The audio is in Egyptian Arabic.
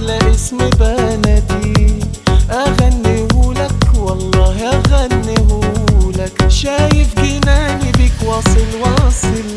احلى اسم بنادي اغنيهولك والله اغنيهولك شايف جناني بيك واصل واصل